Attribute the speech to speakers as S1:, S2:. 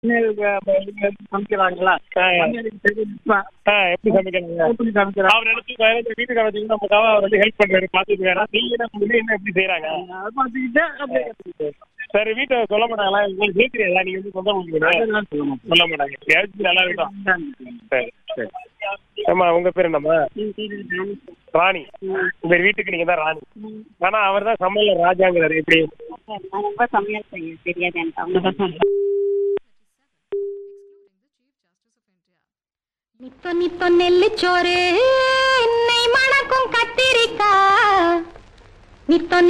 S1: சமைக்கிறாங்களா
S2: ஆ.
S1: எனக்கு தெரியுமா?
S2: ஆ, எப்படி சமைக்கிறாங்க
S1: எப்படி சமைக்கிறாங்க
S2: அவர் எடுத்து வேலை வீட்டுக்கு வந்தீங்கன்னா நமக்காக அவர் வந்து ஹெல்ப் பண்றாரு பாத்துட்டு வேற நீங்க என்ன பண்ணுங்க என்ன எப்படி செய்யறாங்க
S1: அதை பார்த்துக்கிட்டு அப்படியே கத்துக்கிட்டேன்.
S2: சரி வீட்டை சொல்ல மாட்டாங்களா உங்களுக்கு கேட்கிறீங்களா நீங்க வந்து சொந்த உங்களுக்கு
S1: அதெல்லாம் சொல்ல மாட்டேன்.
S2: சொல்ல மாட்டாங்க யாருக்கு நல்லா இருக்கும்
S1: இந்தாங்க.
S2: சரி சரி ஆமா உங்க பேர் என்னம்மா
S1: என் பேரு ராணி.
S2: ராணி உங்க வீட்டுக்கு நீங்க தான் ராணி ஆனா அவர் தான் சமையல ராஜாங்கிறாரு எப்படி
S1: நான் ரொம்ப சமையல் செய்ய தெரியாது எனக்கு அவங்க தான் சொல்லுவாங்க.
S3: நித்த நித்த நெல்லிச்சோறு என்னை மணக்கும் கத்திரிக்கா நித்த